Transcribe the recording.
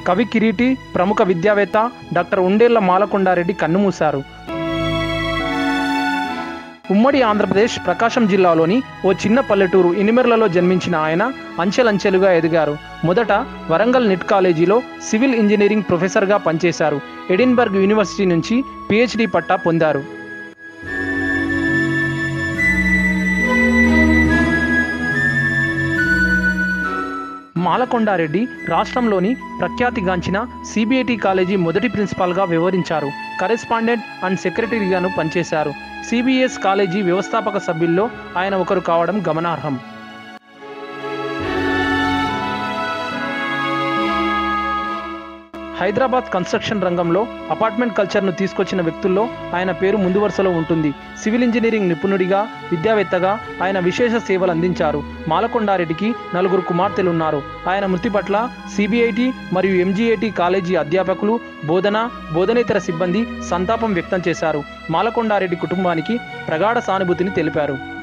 కవి కిరీటి ప్రముఖ విద్యావేత్త డాక్టర్ ఉండేళ్ల మాలకొండారెడ్డి కన్నుమూశారు ఉమ్మడి ఆంధ్రప్రదేశ్ ప్రకాశం జిల్లాలోని ఓ చిన్న పల్లెటూరు ఇనిమెర్లలో జన్మించిన ఆయన అంచెలంచెలుగా ఎదిగారు మొదట వరంగల్ నిట్ కాలేజీలో సివిల్ ఇంజనీరింగ్ ప్రొఫెసర్గా పనిచేశారు ఎడిన్బర్గ్ యూనివర్సిటీ నుంచి పిహెచ్డి పట్టా పొందారు మాలకొండారెడ్డి రాష్ట్రంలోని ప్రఖ్యాతిగాంచిన సిబిఐటి కాలేజీ మొదటి ప్రిన్సిపాల్గా వ్యవహరించారు కరెస్పాండెంట్ అండ్ సెక్రటరీగాను పనిచేశారు సిబిఎస్ కాలేజీ వ్యవస్థాపక సభ్యుల్లో ఆయన ఒకరు కావడం గమనార్హం హైదరాబాద్ కన్స్ట్రక్షన్ రంగంలో అపార్ట్మెంట్ కల్చర్ను తీసుకొచ్చిన వ్యక్తుల్లో ఆయన పేరు ముందు వరుసలో ఉంటుంది సివిల్ ఇంజనీరింగ్ నిపుణుడిగా విద్యావేత్తగా ఆయన విశేష సేవలు అందించారు మాలకొండారెడ్డికి నలుగురు కుమార్తెలు ఉన్నారు ఆయన మృతి పట్ల సిబిఐటి మరియు ఎంజీఐటి కాలేజీ అధ్యాపకులు బోధన బోధనేతర సిబ్బంది సంతాపం వ్యక్తం చేశారు మాలకొండారెడ్డి కుటుంబానికి ప్రగాఢ సానుభూతిని తెలిపారు